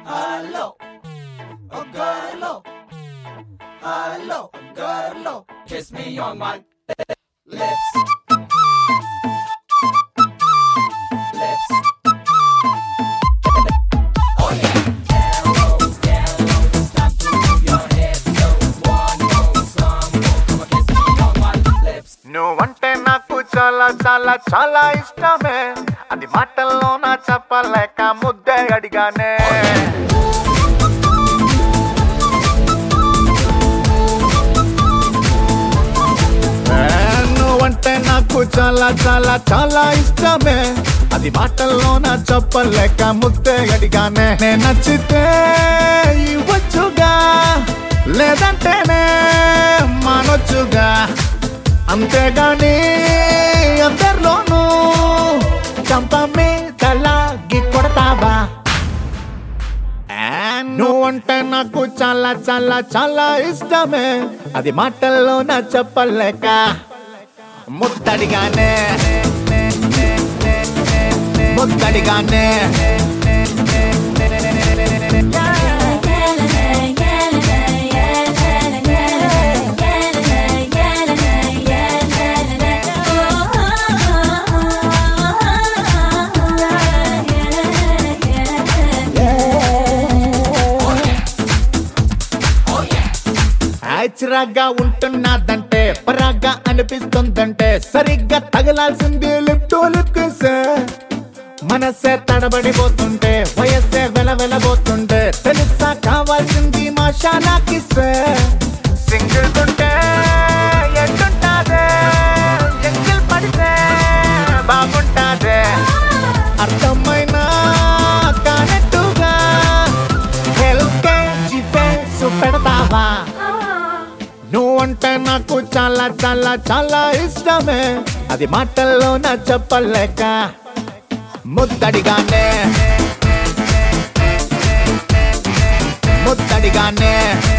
Hello, oh girl, hello, girl, kiss me on my lips. Lips. Oh yeah. Arrows, arrows, it's time to move your hips. So one more song, come on, kiss me on my lips. నువ్వంటే నాకు చాలా చాలా చాలా ఇష్టమే అది మాటల్లో నా చెప్పలేక ముద్దే అడిగానే ఏ, నువ్వంటే నాకు చాలా చాలా చాలా ఇష్టమే అది మాటల్లో నా చెప్పలేక ముద్దే అడిగానే నే నచ్చితే ఇవ్వచ్చుగా లేదంటేనే మానొచ్చుగా అంతేగాని అందరిలోనూ చంప మీదలాగి కొడతావా ఆ, నువ్వంటే నాకు చాలా చాలా చాలా ఇష్టమే అది మాటల్లో నా చెప్పలేక ముద్దడిగానే ముద్దడిగానే ఆచిరాగా ఉంటున్నదంటే పరాగా అనిపిస్తుందంటే సరిగ్గా తగలాల్సింది లిప్ టు లిప్ కిసే మనసే తడబడిపోతుంటే వయస్సే వెలవెలబోతుంటే తెలుసా కావాల్సింది మా షాలా కిసే సింగిల్ తుంటే ఎట్టుంటాదే ఎంగిల్ పడితే బాగుంటాదే అర్థమైనా కానట్టుగా ఎల్కేజీ ఫేస్ పెడతావా నువ్వంటే నాకు చాలా చాలా చాలా ఇష్టమే అది మాటల్లో నా చెప్పలేక ముద్దడిగానే ముద్దడిగానే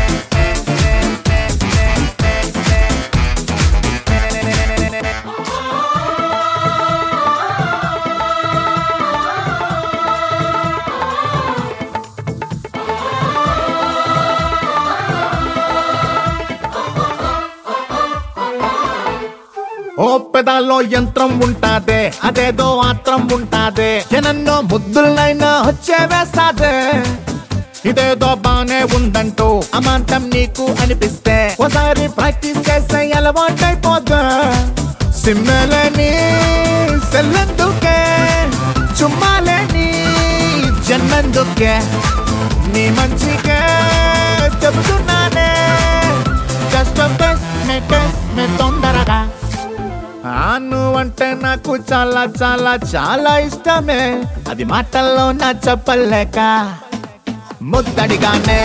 ఓ పెదాల్లో యంత్రం ఉంటాదే అదేదో ఆత్రం ఉంటాదే ఎనన్నో ముద్దులైనా వచ్చే వేస్తాదే ఇదేదో బానే ఉందంటూ అమాంతం నీకు అనిపిస్తే ఒకసారి ప్రాక్టీస్ చేస్తే అలవాటైపోద్దా సిమ్మలని సెల్లందుకే చుమ్మాలేని జన్మందుకే నీ మంచికే చెబుతున్నానే కష్టం మే తొందరగా ఆ నువ్వంటే నాకు చాలా చాలా చాలా ఇష్టమే అది మాటల్లో నా చెప్పలేక ముద్దడిగానే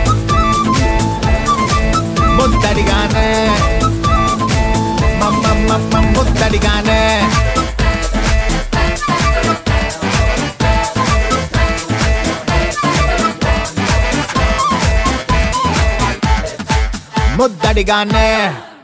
ముద్దడిగానే మమ్మ మమ్మ ముద్దడిగానే ముద్దడిగానే